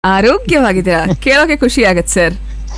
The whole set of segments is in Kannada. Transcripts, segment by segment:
ಆರೋಗ್ಯವಾಗಿದ್ದೀರಾ ಕೇಳೋಕೆ ಖುಷಿ ಆಗತ್ತೆ ಸರ್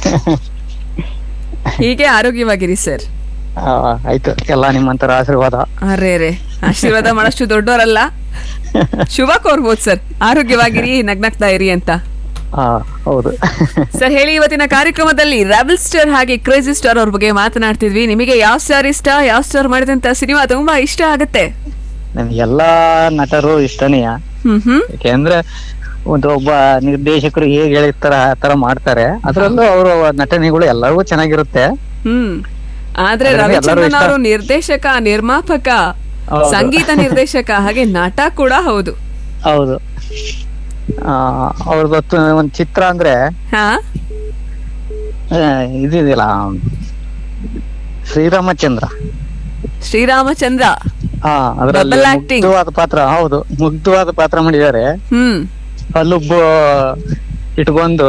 ಹೀಗೆ ಆರೋಗ್ಯವಾಗಿರಿ ಸರ್ ಆ, ಆಯ್ತು ಎಲ್ಲ ನಿಮ್ಮಂತರ ಆಶೀರ್ವಾದ ಅರೇ ರೇ ಆಶೀರ್ವಾದ ಮಾಡಷ್ಟು ದೊಡ್ಡವರಲ್ಲ ಶುಭ ಕೋರ್ಬೋದು ಸರ್ ಆರೋಗ್ಯವಾಗಿರಿ ನಗ್ನಗ್ತಾ ಇರಿ ಅಂತ ಆ, ಹೌದು ಸರ್ ಹೇಳಿ ಇವತ್ತಿನ ಕಾರ್ಯಕ್ರಮದಲ್ಲಿ ರೆಬಲ್ ಸ್ಟಾರ್ ಹಾಗೆ ಕ್ರೇಜಿ ಸ್ಟಾರ್ ಅವ್ರ ಬಗ್ಗೆ ಮಾತನಾಡ್ತಿದ್ವಿ ನಿಮಗೆ ಯಾವ ಸ್ಟಾರ್ ಇಷ್ಟ ಯಾವ ಸ್ಟಾರ್ ಮಾಡಿದಂತ ಸಿನಿಮಾ ತುಂಬಾ ಇಷ್ಟ ಆಗತ್ತೆ ನಮ್ಗೆ ಎಲ್ಲಾ ನಟರು ಇಷ್ಟನೇಯ ಹ್ಮ್ ಹ್ಮ್ ಯಾಕೆಂದ್ರೆ ಒಂದು ಒಬ್ಬ ನಿರ್ದೇಶಕರು ಹೇಗೆ ಹೇಳಿರ್ತಾರ ಆ ತರ ಮಾಡ್ತಾರೆ ಅದ್ರಲ್ಲೂ ಅವರು ನಟನೆಗಳು ಎಲ್ಲರಿಗೂ ಚೆನ್ನಾಗಿರುತ್ತೆ ಹ್ಮ್ ಆದ್ರೆ ಅದ್ರಲ್ಲಿ ಎಲ್ಲರೂ ರವಿಚಂದ್ರನ್ ಇಷ್ಟ. ಅವರು ನಿರ್ದೇಶಕ ನಿರ್ಮಾಪಕ ಹೌದು. ಸಂಗೀತ ನಿರ್ದೇಶಕ ಹಾಗೆ ನಟ ಕೂಡ ಹೌದು ಹೌದು ಆ ಅವ್ರದ್ದು ಒಂದ್ ಚಿತ್ರ ಅಂದ್ರೆ ಹಾ ಆ, ಇದಿದೆಯಲ್ಲ ಶ್ರೀರಾಮಚಂದ್ರ ಶ್ರೀರಾಮಚಂದ್ರ ಹಾ ಅದ್ರಲ್ಲಿ Double acting. ಮುಗ್ಧವಾದ ಪಾತ್ರ ಹೌದು ಮುಗ್ಧವಾದ ಪಾತ್ರ ಮಾಡಿದ್ದಾರೆ ಹ್ಮ್ ಅಲ್ಲೊಬ್ಬ ಇಟ್ಕೊಂಡು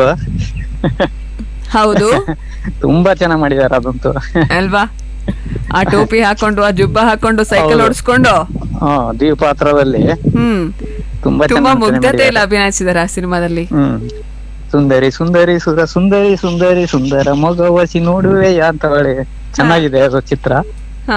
ಹೌದು ತುಂಬಾ ಚೆನ್ನಾಗ್ ಮಾಡಿದ್ದಾರೆ ಅದಂತೂ ಅಲ್ವಾ ಆ ಟೋಪಿ ಹಾಕೊಂಡು ಆ ಜುಬ್ಬ ಹಾಕೊಂಡು ಸೈಕಲ್ ಹೌದು. ಓಡಿಸ್ಕೊಂಡು ಹಾ ದ್ವೀಪಾತ್ರದಲ್ಲಿ ಹ್ಮ್ ತುಂಬಾ ತುಂಬಾ ಚೆನ್ನಾಗ್ ನಟನೆ ಮುಗ್ಧತೆಯಲ್ಲಿ ಮಾಡಿದ್ದಾರೆ. ಅಭಿನಯಿಸಿದಾರೆ ಆ ಸಿನಿಮಾದಲ್ಲಿ ಹ್ಮ್ ಸುಂದರಿ ಸುಂದರಿ ಸುರ ಸುಂದರಿ ಸುಂದರಿ ಸುಂದರ ಮಗವಸಿ ನೋಡುವೆಯ ಅಂತ ಹೇಳಿ ಚೆನ್ನಾಗಿದೆ ಅದು ಚಿತ್ರ ಹಾ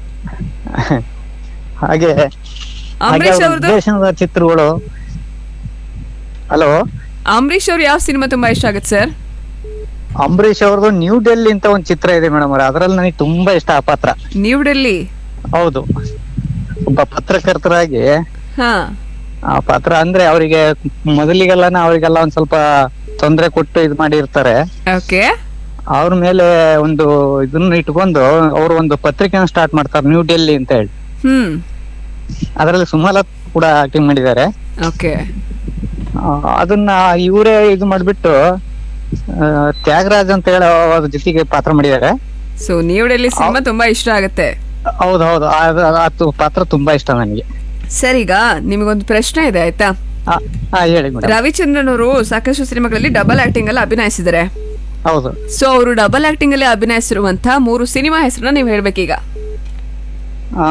ಹಾಗೆ ಹಾಗೆ ಅಂಬರೀಷ್ ಅವ್ರ ಅವ್ರದ್ದು ನಿರ್ದೇಶನದ ಚಿತ್ರಗಳು ಹಲೋ ಅಂಬರೀಷ್ ಅವ್ರು ಯಾವ ಸಿನಿಮಾ ತುಂಬಾ ಇಷ್ಟ ಆಗತ್ತೆ ಸರ್ ಅಂಬರೀಷ್ ಅವ್ರದ್ದು ನ್ಯೂ ಡೆಲ್ಲಿ ಅಂತ ಒಂದ್ ಚಿತ್ರ ಇದೆ ಮೇಡಮ್ ಅವ್ರೆ ಅದ್ರಲ್ಲಿ ನನಗೆ ತುಂಬಾ ಇಷ್ಟ ಆ ಪಾತ್ರ ನ್ಯೂ ಡೆಲ್ಲಿ ಹೌದು ಒಬ್ಬ ಪತ್ರಕರ್ತರಾಗಿ ಹಾ ಆ ಪಾತ್ರ ಅಂದ್ರೆ ಅವರಿಗೆ ಮೊದಲಿಗೆಲ್ಲಾನ ಅವರಿಗೆಲ್ಲ ಒಂದ್ ಸ್ವಲ್ಪ ತೊಂದರೆ ಕೊಟ್ಟು ಇದ್ ಮಾಡಿರ್ತಾರೆ ಓಕೆ ಅವ್ರ ಮೇಲೆ ಒಂದು ಇದನ್ನ ಇಟ್ಕೊಂಡು ಅವರು ಒಂದು ಪತ್ರಿಕೆನ ಸ್ಟಾರ್ಟ್ ಮಾಡ್ತಾರೆ ನ್ಯೂ ಡೆಲ್ಲಿ ಅಂತ ಹೇಳಿ ಹ್ಮ್ ಅದರಲ್ಲಿ ಸುಮಲತ್ ಕೂಡ ಆಕ್ಟಿಂಗ್ ಮಾಡಿದ್ದಾರೆ ಓಕೆ ಆ, ಅದನ್ನ ಇವರೇ ಇದು ಮಾಡ್ಬಿಟ್ಟು ಆ, ತ್ಯಾಗರಾಜ್ ಅಂತ ಹೇಳಿ ಅವ್ರ ಜೊತೆಗೆ ಪಾತ್ರ ಮಾಡಿದ್ದಾರೆ ಸೊ ನ್ಯೂ ಡೆಲ್ಲಿ ಸಿನಿಮಾ ತುಂಬಾ ಇಷ್ಟ ಆಗತ್ತೆ ಹೌದು ಹೌದು ಅದು ಅದು ಪಾತ್ರ ತುಂಬಾ ಇಷ್ಟ ನನಗೆ ಸರ್ ಈಗ ನಿಮಗೊಂದು ಪ್ರಶ್ನೆ ಇದೆ ಆಯ್ತಾ ಆ, ಆ, ಹೇಳಿ ಮೇಡಮ್ ರವಿಚಂದ್ರನ್ ಅವರು ಸಾಕಷ್ಟು ಸಿನಿಮಾಗಳಲ್ಲಿ ಡಬಲ್ ಆಕ್ಟಿಂಗ್ ಅಲ್ಲಿ ಅಭಿನಯಿಸಿದ್ದಾರೆ ಹೌದು ಸೊ ಅವರು ಡಬಲ್ ಆಕ್ಟಿಂಗ್ ಅಲ್ಲಿ ಅಭಿನಯಿಸಿರುವಂತ ಮೂರು ಸಿನಿಮಾ ಹೆಸರನ್ನ ನೀವು ಹೇಳ್ಬೇಕೀಗ ಆ,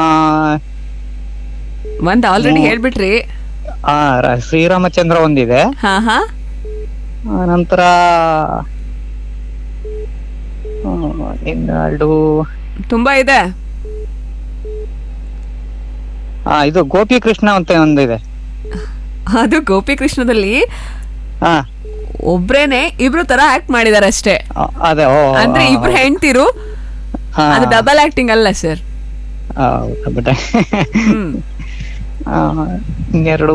ಒಂದ್ ಆಲ್ರೆಡಿ ಹೇಳ್ಬಿಟ್ರಿ ಆ, ರ- ಶ್ರೀರಾಮಚಂದ್ರ ಒಂದಿದೆ ಹಾ ಹಾ ಆ, ನಂತರ ಆ, ಇನ್ನೆರಡು ತುಂಬಾ ಇದೆ ಆ, ಇದು ಗೋಪಿ ಕೃಷ್ಣ ಅಂತ ಒಂದಿದೆ ಅದು ಗೋಪಿಕೃಷ್ಣದಲ್ಲಿ ಹಾ ಒಬ್ರೇನೆ ಇಬ್ರು ತರ ಆಕ್ಟ್ ಮಾಡಿದಾರೆ ಅಷ್ಟೇ ಆ, ಅದೇ ಓ ಅಂದ್ರೆ ಇಬ್ರು ಹೆಂಡ್ತಿರು ಹಾ, ಅದು ಡಬಲ್ ಆಕ್ಟಿಂಗ್ ಅಲ್ಲ ಸರ್ ಆ, ಹೌದಾ ಬಿಟ್ಟೆ. ಹ್ಮ್ ಆ, ಇನ್ನೆರಡು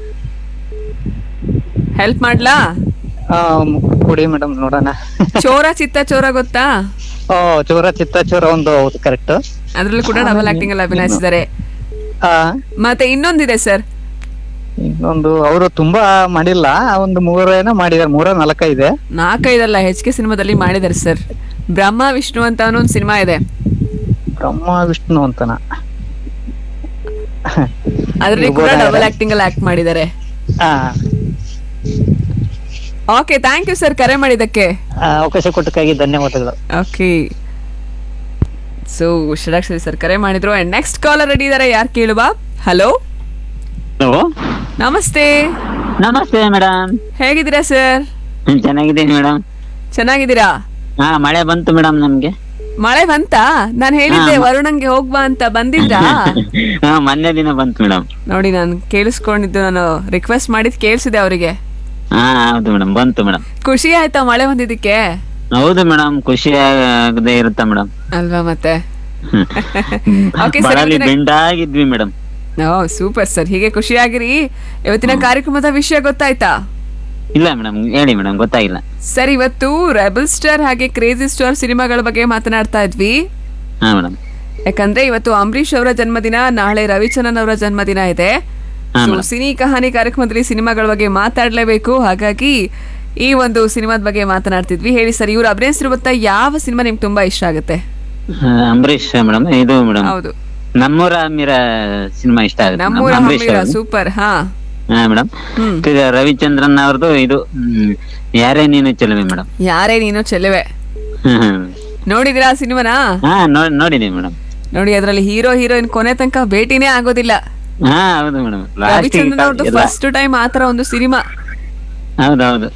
ಹೆಲ್ಪ್ ಮಾಡ್ಲಾ ಆ, ಕೊಡಿ ಮೇಡಮ್ ನೋಡೋಣ ಚೋರ ಚಿತ್ತ ಚೋರ ಗೊತ್ತಾ ಓ ಚೋರ ಚಿತ್ತ ಚೋರ ಒಂದು ಹೌದು ಕರೆಕ್ಟ್ ಅದ್ರಲ್ಲಿ ಕೂಡ ಡಬಲ್ ಆಕ್ಟಿಂಗ್ ಅಲ್ಲಿ ಅಭಿನಯಿಸಿದ್ದಾರೆ ಆ ಮತ್ತೆ ಇನ್ನೊಂದಿದೆ ಸರ್ ಇನ್ನೊಂದು ಅವರು ತುಂಬಾ ಮಾಡಿಲ್ಲ ಒಂದು ಮೂರೇನೋ ಮಾಡಿದಾರೆ ಮೂರ ನಾಲ್ಕ ಇದೆ ನಾಲ್ಕೈದಲ್ಲ ಹೆಚ್ ಕೆ ಸಿನಿಮಾದಲ್ಲಿ ಮಾಡಿದ್ದಾರೆ ಸರ್ ಬ್ರಹ್ಮ ವಿಷ್ಣು ಅಂತ ಅನ್ನೋ ಒಂದು ಸಿನಿಮಾ ಇದೆ ಬ್ರಹ್ಮ ವಿಷ್ಣು ಅಂತನ ಅದರಲ್ಲಿ ಕೂಡ ಇರ್ಬೋದಾ? ಡಬಲ್ ಆಕ್ಟಿಂಗ್ ಅಲ್ಲಿ ಆಕ್ಟ್ ಮಾಡಿದ್ದಾರೆ ಆ, ಓಕೆ ಥ್ಯಾಂಕ್ ಯು ಸರ್ ಕರೆ ಮಾಡಿದ್ದಕ್ಕೆ ಆ, ಅವಕಾಶ ಕೊಟ್ಟಕ್ಕಾಗಿ ಧನ್ಯವಾದಗಳು ಓಕೆ ಸೊ ಷಡಾಕ್ಷರಿ ಸರ್ ಕರೆ ಮಾಡಿದ್ರು ಅಂಡ್ ನೆಕ್ಸ್ಟ್ ಕಾಲರ್ ರೆಡಿ ಇದಾರೆ ಯಾರು ಕೇಳುವ ಹಲೋ ಹಲೋ ನಮಸ್ತೆ ನಮಸ್ತೆ ಮೇಡಮ್ ಹೇಗಿದ್ದೀರಾ ಸರ್ ಚೆನ್ನಾಗಿದ್ದೀನಿ ಮೇಡಮ್ ಚೆನ್ನಾಗಿದ್ದೀರಾ ಹಾ ಮಳೆ ಬಂತು ಮೇಡಮ್ ನಮ್ಗೆ ಮಳೆ ಬಂತಾ ನಾನು ಹೇಳಿದ್ದೆ ಹಾ. ವರುಣಂಗೆ ಹೋಗ್ಬಾ ಅಂತ ಬಂದಿದ್ರಾ ಹಾ ಮೊನ್ನೆ ದಿನ ಬಂತು ಮೇಡಮ್ ನೋಡಿ ನಾನು ಕೇಳಿಸ್ಕೊಂಡಿದ್ದು ನಾನು ರಿಕ್ವೆಸ್ಟ್ ಮಾಡಿದ್ ಕೇಳಿಸಿದೆ ಅವರಿಗೆ ಹಾ ಹೌದು ಮೇಡಮ್ ಬಂತು ಮೇಡಮ್ ಖುಷಿ ಆಯ್ತಾ ಮಳೆ ಬಂದಿದ್ದಕ್ಕೆ ಹೌದು ಮೇಡಮ್ ಖುಷಿ ಆಗದೆ ಇರುತ್ತೆ ಮೇಡಮ್ ಅಲ್ವಾ ಮತ್ತೆ Okay, sir, ಬಳಲಿ ಇವತ್ತಿನ- ಬೆಂಡಾಗಿದ್ವಿ ಮೇಡಮ್ ಓ ಸೂಪರ್ ಸರ್ ಹೀಗೆ ಖುಷಿಯಾಗಿರಿ ಇವತ್ತಿನ ಕಾರ್ಯಕ್ರಮದ ವಿಷಯ ಗೊತ್ತಾಯ್ತಾ ಇಲ್ಲ ಮೇಡಮ್ ಹೇಳಿ ಮೇಡಮ್ ಗೊತ್ತಾಗಿಲ್ಲ ಸರ್ ಇವತ್ತು ರೆಬಲ್ ಸ್ಟಾರ್ ಹಾಗೆ ಕ್ರೇಜಿ ಸ್ಟಾರ್ ಸಿನಿಮಾಗಳ ಬಗ್ಗೆ ಮಾತನಾಡ್ತಾ ಇದ್ವಿ ಹಾ ಮೇಡಮ್ ಯಾಕಂದ್ರೆ ಇವತ್ತು ಅಂಬರೀಷ್ ಅವರ ಜನ್ಮದಿನ ನಾಳೆ ರವಿಚಂದ್ರನ್ ಅವರ ಜನ್ಮದಿನ ಇದೆ ಹಾ, So, madam. ಸಿನಿ ಕಹಾನಿ ಕಾರ್ಯಕ್ರಮದಲ್ಲಿ ಸಿನಿಮಾಗಳ ಬಗ್ಗೆ ಮಾತಾಡ್ಲೇಬೇಕು ಹಾಗಾಗಿ ಈ ಒಂದು ಸಿನಿಮಾದ ಬಗ್ಗೆ ಮಾತನಾಡ್ತಿದ್ವಿ ಹೇಳಿ ಸರ್ ಇವ್ರು ಅಭಿನಯಿಸಿರುವಂತ ಯಾವ ಸಿನಿಮಾ ನಿಮ್ಗೆ ತುಂಬಾ ಇಷ್ಟ ಆಗುತ್ತೆ ಅಂಬರೀಷ್ ಮೇಡಮ್ ಇದು ಮೇಡಮ್ ಹೌದು ನಮ್ಮೂರ ಅಮೀರ ಸಿನಿಮಾ ಇಷ್ಟ ಆಗುತ್ತೆ madam. ನಮ್ಮೂರ ಅಂಬರೀಷ್ ಹಮ್ಮಿರ ಅವ್ರದ್ದು. ಸೂಪರ್ ಹಾ ಹಾ ಮೇಡಮ್ ಹ್ಮ್ ರವಿಚಂದ್ರನ್ ಅವ್ರದ್ದು ಇದು ಹ್ಮ್, ಯಾರೇ ನೀನು ಚೆಲುವೆ ಮೇಡಮ್ ಯಾರೇ ನೀನು ಚೆಲುವೆ ನೋಡಿದಿರಾ ಆ ಸಿನಿಮಾನ ಹಾ ನೋಡ್ ನೋಡಿದೀನಿ ಮೇಡಮ್ ನೋಡಿ ಅದರಲ್ಲಿ ಹೀರೋ ಹೀರೋಯಿನ್ ಕೊನೆ ತನಕ ಭೇಟಿನೇ ಆಗೋದಿಲ್ಲ ಹಾ ಹೌದು ಮೇಡಮ್ ರವಿಚಂದ್ರನ್ ಅವ್ರದ್ದು ಫಸ್ಟ್ ಟೈಮ್ ಆತರ ಒಂದು ಸಿನಿಮಾ ಹೌದೌದು